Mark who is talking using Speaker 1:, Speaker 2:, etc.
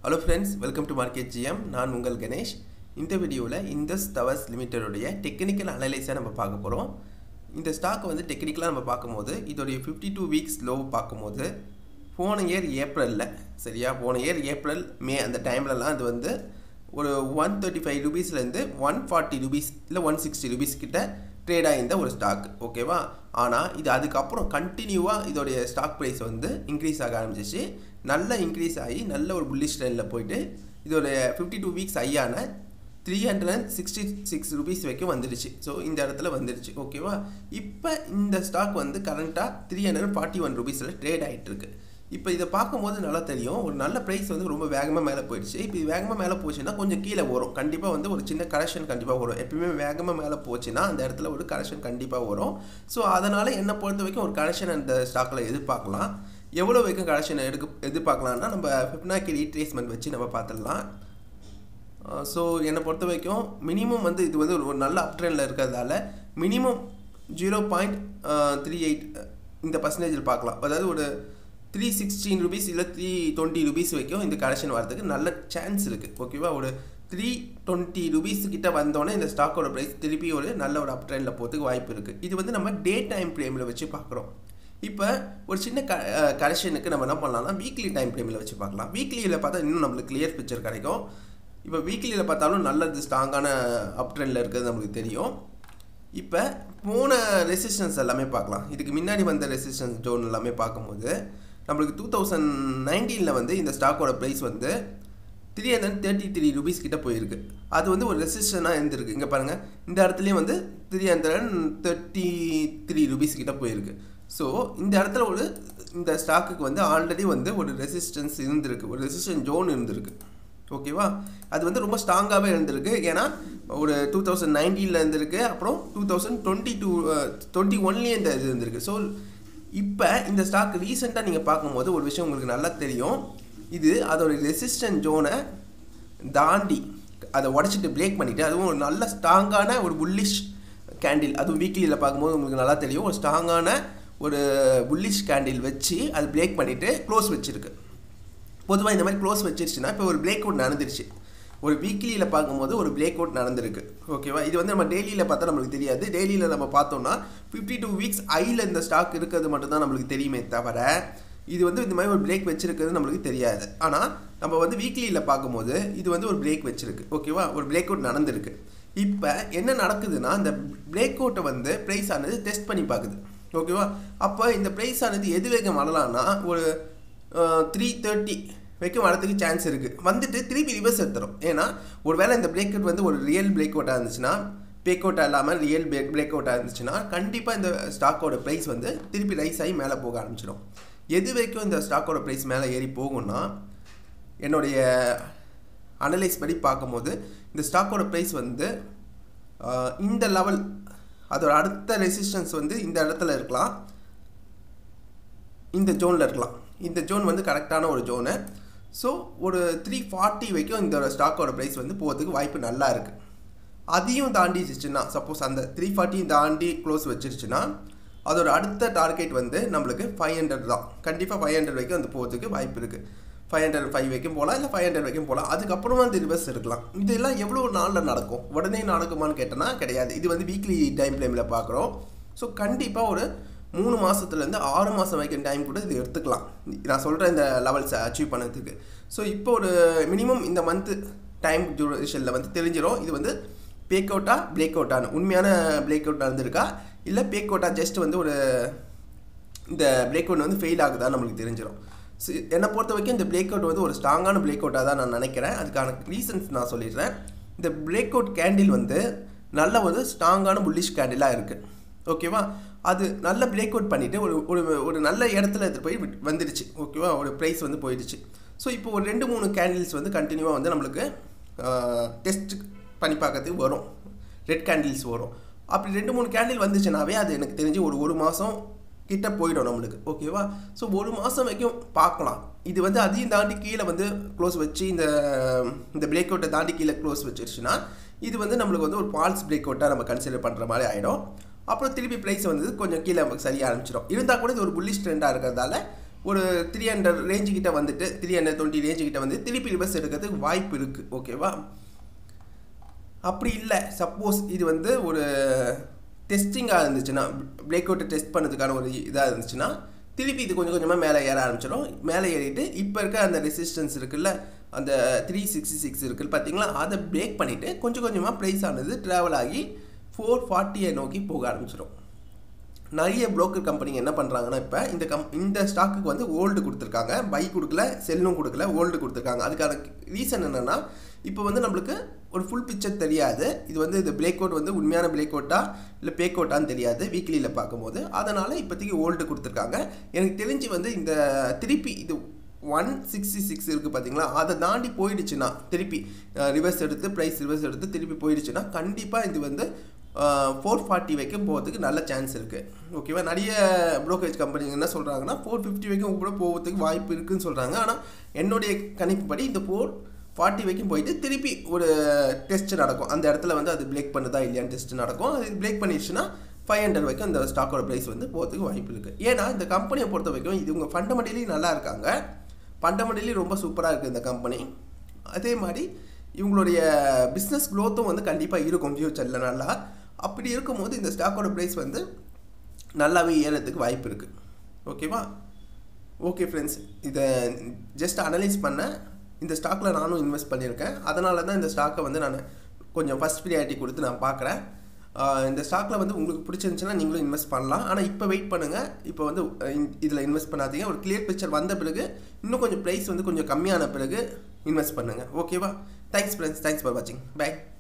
Speaker 1: hello friends welcome to market GM நான் உங்கள் கணேஷ் இந்த வீடியோவில் இந்தஸ் டவர்ஸ் லிமிட்டடுடைய டெக்னிக்கல் அனலைஸை நம்ம பார்க்க போகிறோம் இந்த ஸ்டாக் வந்து டெக்னிக்கலாக நம்ம பார்க்கும்போது இதோடைய ஃபிஃப்டி டூ வீக்ஸ் லோ பார்க்கும்போது போன இயர் ஏப்ரலில் சரியா போன இயர் ஏப்ரல் மே அந்த டைம்லலாம் அது வந்து ஒரு ஒன் தேர்ட்டி ஃபைவ் ருபீஸ்லேருந்து ஒன் ஃபார்ட்டி ருபீஸ் இல்லை ஒன் சிக்ஸ்டி ருபீஸ் கிட்ட ட்ரேட் ஆகியிருந்த ஒரு ஸ்டாக் ஓகேவா ஆனால் இது அதுக்கப்புறம் கண்டினியூவாக இதோடைய ஸ்டாக் ப்ரைஸ் வந்து இன்க்ரீஸ் ஆக ஆரம்பிச்சிச்சு நல்ல இன்க்ரீஸ் ஆகி நல்ல ஒரு புல்லிஷ் ட்ரெண்டில் போயிட்டு இதோடைய ஃபிஃப்டி டூ வீக்ஸ் ஐயான three hundred and sixty six rupees வரைக்கும் வந்துடுச்சு ஸோ இந்த இடத்துல வந்துடுச்சு ஓகேவா இப்போ இந்த ஸ்டாக் வந்து கரண்ட்டாக த்ரீ ஹண்ட்ரட் ஃபார்ட்டி ஒன் ருபீஸில் ட்ரேட் ஆகிட்டு இருக்கு இப்போ இதை பார்க்கும்போது நல்லா தெரியும் ஒரு நல்ல ப்ரைஸ் வந்து ரொம்ப வேகமாக மேலே போயிடுச்சு இப்போ இது வேகமாக மேலே போச்சுன்னா கொஞ்சம் கீழே வரும் கண்டிப்பாக வந்து ஒரு சின்ன கரெக்ஷன் கண்டிப்பாக வரும் எப்பயுமே வேகமாக மேலே போச்சுன்னா அந்த இடத்துல ஒரு கரெக்ஷன் கண்டிப்பாக வரும் ஸோ அதனால் என்னை பொறுத்த வரைக்கும் ஒரு கரெக்ஷன் அந்த ஸ்டாக்கில் எதிர்பார்க்கலாம் எவ்வளோ வரைக்கும் கரெக்ஷன் எடுக்க எதிர்பார்க்கலாம்னா நம்ம ஃபிப்னாக்கி ரீட்ரேஸ்மெண்ட் வச்சு நம்ம பார்த்துடலாம் ஸோ என்னை பொறுத்த வரைக்கும் மினிமம் வந்து இது வந்து ஒரு நல்ல அப் ட்ரெண்டில் இருக்கிறதால minimum zero point three eight இந்த பர்சன்டேஜில் பார்க்கலாம் அதாவது ஒரு த்ரீ சிக்ஸ்டீன் ருபீஸ் இல்லை த்ரீ டுவெண்ட்டி ருபீஸ் வரைக்கும் இந்த கரெக்ஷன் வரதுக்கு நல்ல சான்ஸ் இருக்குது ஓகேவா ஒரு த்ரீ டுவெண்ட்டி ருபீஸ் கிட்ட வந்தோடனே இந்த ஸ்டாக்கோட ப்ரைஸ் திருப்பி ஒரு நல்ல ஒரு அப் ட்ரெண்டில் போகிறதுக்கு வாய்ப்பு இருக்குது இது வந்து நம்ம டே டைம் ஃப்ரேமில் வச்சு பார்க்குறோம் இப்போ ஒரு சின்ன க கரெக்ஷனுக்கு நம்ம என்ன பண்ணலாம்னா வீக்லி டைம் ஃப்ரேமில் வச்சு பார்க்கலாம் வீக்லியில் பார்த்தா இன்னும் நம்மளுக்கு கிளியர் பிக்சர் கிடைக்கும் இப்போ வீக்லியில் பார்த்தாலும் நல்லது ஸ்ட்ராங்கான அப் ட்ரெண்டில் இருக்கிறது நம்மளுக்கு தெரியும் இப்போ போன ரெசிஸ்டன்ஸ் எல்லாமே பார்க்கலாம் இதுக்கு முன்னாடி வந்த ரெசிஸ்டன்ஸ் ஜோன் எல்லாமே பார்க்கும்போது நம்மளுக்கு டூ தௌசண்ட் நைன்டீனில் வந்து இந்த ஸ்டாக்கோட ப்ரைஸ் வந்து three hundred thirty three rupees கிட்ட போயிருக்கு அது வந்து ஒரு ரெசிஸ்டனாக இருந்திருக்கு இங்கே பாருங்கள் இந்த இடத்துலையும் வந்து three hundred thirty three rupees கிட்ட போயிருக்கு ஸோ இந்த இடத்துல ஒரு இந்த ஸ்டாக்குக்கு வந்து ஆல்ரெடி வந்து ஒரு ரெசிஸ்டன்ஸ் இருந்திருக்கு ஒரு ரெசிஸ்டன்ஸ் ஜோன் இருந்திருக்கு ஓகேவா அது வந்து ரொம்ப ஸ்ட்ராங்காகவே இருந்திருக்கு ஏன்னா ஒரு டூ தௌசண்ட் நைன்டீனில் இருந்திருக்கு அப்புறம் two thousand twenty two twenty ஒன்லேயே இந்த இது இருந்திருக்கு ஸோ இப்போ இந்த ஸ்டாக் ரீசெண்டாக நீங்கள் பார்க்கும்போது ஒரு விஷயம் உங்களுக்கு நல்லா தெரியும் இது அதோட ரெசிஸ்டன்ட் ஜோனை தாண்டி அதை உடச்சிட்டு பிரேக் பண்ணிவிட்டு அதுவும் ஒரு நல்ல ஸ்ட்ராங்கான ஒரு புல்லிஷ் கேண்டில் அதுவும் வீக்லியில் பார்க்கும்போது உங்களுக்கு நல்லா தெரியும் ஒரு ஸ்ட்ராங்கான ஒரு புல்லிஷ் கேண்டில் வச்சு அது பிரேக் பண்ணிவிட்டு க்ளோஸ் வச்சுருக்கு பொதுவாக இந்த மாதிரி க்ளோஸ் வச்சிருச்சுன்னா இப்போ ஒரு பிரேக் அவுட் நடந்துருச்சு ஒரு வீக்லியில் பார்க்கும்போது ஒரு பிரேக் அவுட் நடந்திருக்கு ஓகேவா இது வந்து நம்ம டெய்லியில் பார்த்தா நம்மளுக்கு தெரியாது டெய்லியில் நம்ம பார்த்தோம்னா ஃபிஃப்டி டூ வீக்ஸ் ஐயில் இந்த ஸ்டாக் இருக்கிறது மட்டும்தான் நம்மளுக்கு தெரியுமே தவிர இது வந்து இந்த மாதிரி ஒரு பிரேக் வச்சிருக்கிறது நம்மளுக்கு தெரியாது ஆனால் நம்ம வந்து வீக்லியில் பார்க்கும்போது இது வந்து ஒரு பிரேக் வச்சிருக்கு ஓகேவா ஒரு பிரேக் அவுட் நடந்திருக்கு இப்போ என்ன நடக்குதுன்னா இந்த பிரேக் அவுட்டை வந்து ப்ரைஸ் ஆனது டெஸ்ட் பண்ணி பார்க்குது ஓகேவா அப்போ இந்த ப்ரைஸ் ஆனது எது வேகம் வரலான்னா ஒரு த்ரீ தேர்ட்டி வைக்கும் வரதுக்கு சான்ஸ் இருக்குது வந்துட்டு திருப்பி ரிவர்ஸ் எடுத்துரும் ஏன்னா ஒரு வேளை இந்த பிரேக் அவுட் வந்து ஒரு ரியல் பிரேக் அவுட்டாக இருந்துச்சுன்னா பிரேக் அவுட்டாக இல்லாமல் ரியல் பிரேக் பிரேக் அவுட்டாக இருந்துச்சுன்னா கண்டிப்பாக இந்த ஸ்டாக்கோட ப்ரைஸ் வந்து திருப்பி ரைஸ் ஆகி மேலே போக ஆரம்பிச்சிடும் எது வரைக்கும் இந்த ஸ்டாக்கோட ப்ரைஸ் மேலே ஏறி போகும்னா என்னுடைய அனலைஸ் படி பார்க்கும்போது இந்த ஸ்டாக்கோட ப்ரைஸ் வந்து இந்த லெவல் அதோட அடுத்த ரெசிஸ்டன்ஸ் வந்து இந்த இடத்துல இருக்கலாம் இந்த ஜோனில் இருக்கலாம் இந்த ஜோன் வந்து கரெக்டான ஒரு ஜோனு ஸோ ஒரு த்ரீ ஃபார்ட்டி வரைக்கும் இந்த ஸ்டாக்கோட ப்ரைஸ் வந்து போகிறதுக்கு வாய்ப்பு நல்லா இருக்குது அதையும் தாண்டிச்சிச்சுன்னா சப்போஸ் அந்த த்ரீ ஃபார்ட்டியும் தாண்டி க்ளோஸ் வச்சிருச்சுன்னா அதோட அடுத்த டார்கெட் வந்து நம்மளுக்கு ஃபைவ் ஹண்ட்ரட் தான் கண்டிப்பாக ஃபைவ் ஹண்ட்ரட் வரைக்கும் வந்து போகிறதுக்கு வாய்ப்பு இருக்குது ஃபைவ் ஹண்ட்ரட் ஃபைவ் வரைக்கும் போகலாம் இல்லை ஃபைவ் ஹண்ட்ரட் வரைக்கும் போகலாம் அதுக்கப்புறமா அந்த ரிவர்ஸ் இருக்கலாம் இதெல்லாம் எவ்வளோ நாளில் நடக்கும் உடனே நடக்குமான்னு கேட்டோன்னா கிடையாது இது வந்து வீக்லி டைம் ஃப்ரேமில் பார்க்குறோம் ஸோ கண்டிப்பாக ஒரு மூணு மாதத்துலேருந்து ஆறு மாதம் வரைக்கும் டைம் கூட இது எடுத்துக்கலாம் நான் சொல்கிற இந்த லெவல்ஸை அச்சீவ் பண்ணதுக்கு ஸோ இப்போ ஒரு மினிமம் இந்த மந்த்து டைம் டியூரேஷனில் வந்து தெரிஞ்சிடும் இது வந்து பேக் அவுட்டாக பிரேக் அவுட்டானு உண்மையான பிரேக் அவுட் நடந்திருக்கா இல்லை பேக் அவுட்டாக ஜஸ்ட் வந்து ஒரு இந்த பிரேக் அவுட் வந்து ஃபெயில் ஆகுதா நம்மளுக்கு தெரிஞ்சிடும் ஸோ என்னை பொறுத்த வரைக்கும் இந்த பிரேக் அவுட் வந்து ஒரு ஸ்ட்ராங்கான பிரேக் அவுட்டாக தான் நான் நினைக்கிறேன் அதுக்கான ரீசன்ஸ் நான் சொல்லிடுறேன் இந்த பிரேக் அவுட் கேண்டில் வந்து நல்ல ஒரு ஸ்ட்ராங்கான புல்லிஷ் கேண்டிலாக இருக்குது ஓகேவா அது நல்ல பிரேக் அவுட் பண்ணிவிட்டு ஒரு ஒரு ஒரு நல்ல இடத்துல எடுத்துகிட்டு போய் வந்துடுச்சு ஓகேவா ஒரு ப்ரைஸ் வந்து போயிடுச்சு ஸோ இப்போ ஒரு ரெண்டு மூணு கேண்டில்ஸ் வந்து கண்டினியூவாக வந்து நம்மளுக்கு டெஸ்ட் பண்ணி பார்க்கறதுக்கு வரும் ரெட் கேண்டில்ஸ் வரும் அப்படி ரெண்டு மூணு கேண்டில் வந்துச்சுனாவே அது எனக்கு தெரிஞ்சு ஒரு ஒரு மாதம் கிட்ட போயிடும் நம்மளுக்கு ஓகேவா ஸோ ஒரு மாதம் வரைக்கும் பார்க்கலாம் இது வந்து அதையும் தாண்டி கீழே வந்து க்ளோஸ் வச்சு இந்த இந்த பிரேக் அவுட்டை தாண்டி கீழே க்ளோஸ் வச்சிருச்சுன்னா இது வந்து நம்மளுக்கு வந்து ஒரு ஃபால்ஸ் பிரேக் அவுட்டாக நம்ம கன்சிடர் பண்ணுற மாதிரி ஆகிடும் அப்புறம் திருப்பி ப்ரைஸ் வந்து கொஞ்சம் கீழே நமக்கு சரியாக ஆரம்பிச்சிடும் இருந்தால் கூட இது ஒரு புல்லிஷ் ட்ரெண்டாக இருக்கிறதால ஒரு த்ரீ ஹண்ட்ரட் ரேஞ்சு கிட்ட வந்துட்டு த்ரீ ஹண்ட்ரட் டுவெண்ட்டி ரேஞ்சு கிட்ட வந்து திருப்பி ரிவர்ஸ் எடுக்கிறதுக்கு வாய்ப்பு இருக்குது ஓகேவா அப்படி இல்லை சப்போஸ் இது வந்து ஒரு டெஸ்டிங்காக இருந்துச்சுன்னா பிரேக் அவுட்டை டெஸ்ட் பண்ணதுக்கான ஒரு இதாக இருந்துச்சுன்னா திருப்பி இது கொஞ்சம் கொஞ்சமாக மேலே ஏற ஆரம்பிச்சிடும் மேலே ஏறிட்டு இப்போ இருக்க அந்த ரெசிஸ்டன்ஸ் இருக்குல்ல அந்த த்ரீ சிக்ஸ்டி சிக்ஸ் இருக்குது பார்த்தீங்களா அதை பிரேக் பண்ணிவிட்டு கொஞ்சம் கொஞ்சமாக ப்ரைஸ் ஆனது ட்ராவல் ஆகி ஃபோர் ஃபார்ட்டியை நோக்கி போக ஆரம்பிச்சிடும் நிறைய புரோக்கர் கம்பெனிங்க என்ன பண்ணுறாங்கன்னா இப்போ இந்த கம் இந்த ஸ்டாக்குக்கு வந்து ஓல்டு கொடுத்துருக்காங்க பை கொடுக்கல செல்லும் கொடுக்கல ஓல்டு கொடுத்துருக்காங்க அதுக்கான ரீசன் என்னென்னா இப்போ வந்து நம்மளுக்கு ஒரு ஃபுல் பிக்சர் தெரியாது இது வந்து இது பிரேக் அவுட் வந்து உண்மையான பிரேக் அவுட்டா இல்லை பேக் அவுட்டான்னு தெரியாது வீக்லியில் பார்க்கும்போது அதனால் இப்போதைக்கு ஓல்டு கொடுத்துருக்காங்க எனக்கு தெரிஞ்சு வந்து இந்த திருப்பி இது ஒன் சிக்ஸ்டி சிக்ஸ் இருக்குது பார்த்தீங்களா அதை தாண்டி போயிடுச்சுன்னா திருப்பி ரிவர்ஸ் எடுத்து ப்ரைஸ் ரிவர்ஸ் எடுத்து திருப்பி போயிடுச்சுன்னா கண்டிப்பாக இது வந்து ஃபோர் ஃபார்ட்டி வரைக்கும் போகிறதுக்கு நல்ல சான்ஸ் இருக்குது ஓகேவா நிறைய ப்ரோக்கரேஜ் கம்பெனிங்க என்ன சொல்கிறாங்கன்னா ஃபோர் ஃபிஃப்டி வரைக்கும் கூட போகிறதுக்கு வாய்ப்பு இருக்குதுன்னு சொல்கிறாங்க ஆனால் என்னுடைய கணிப்புப்படி இந்த ஃபோர் ஃபார்ட்டி வரைக்கும் போயிட்டு திருப்பி ஒரு டெஸ்ட் நடக்கும் அந்த இடத்துல வந்து அது பிரேக் பண்ணுதா இல்லையான்னு டெஸ்ட் நடக்கும் அது பிரேக் பண்ணிடுச்சுன்னா ஃபைவ் ஹண்ட்ரட் வரைக்கும் அந்த ஸ்டாக்கோட ப்ரைஸ் வந்து போகிறதுக்கு வாய்ப்பு இருக்குது ஏன்னா இந்த கம்பெனியை பொறுத்த வரைக்கும் இது உங்கள் ஃபண்டமெண்டலி நல்லா இருக்காங்க ஃபண்டமெண்டலி ரொம்ப சூப்பராக இருக்குது இந்த கம்பெனி அதே மாதிரி இவங்களுடைய பிஸ்னஸ் க்ரோத்தும் வந்து கண்டிப்பாக இருக்கும் ஃப்யூச்சரில் நல்லா அப்படி இருக்கும்போது இந்த ஸ்டாக்கோட ப்ரைஸ் வந்து நல்லாவே ஏறதுக்கு வாய்ப்பு இருக்குது ஓகேவா ஓகே ஃப்ரெண்ட்ஸ் இதை ஜஸ்ட் அனலைஸ் பண்ண இந்த ஸ்டாக்கில் நானும் இன்வெஸ்ட் பண்ணியிருக்கேன் அதனால தான் இந்த ஸ்டாக்கை வந்து நான் கொஞ்சம் ஃபஸ்ட் ப்ரியாரிட்டி கொடுத்து நான் பார்க்குறேன் இந்த ஸ்டாக்கில் வந்து உங்களுக்கு பிடிச்சிருந்துச்சுன்னா நீங்களும் இன்வெஸ்ட் பண்ணலாம் ஆனால் இப்போ வெயிட் பண்ணுங்கள் இப்போ வந்து இதில் இன்வெஸ்ட் பண்ணாதீங்க ஒரு கிளியர் பிக்சர் வந்த பிறகு இன்னும் கொஞ்சம் ப்ரைஸ் வந்து கொஞ்சம் கம்மியான பிறகு இன்வெஸ்ட் பண்ணுங்கள் ஓகேவா தேங்க்ஸ் ஃப்ரெண்ட்ஸ் தேங்க்ஸ் ஃபார் வாட்சிங் பை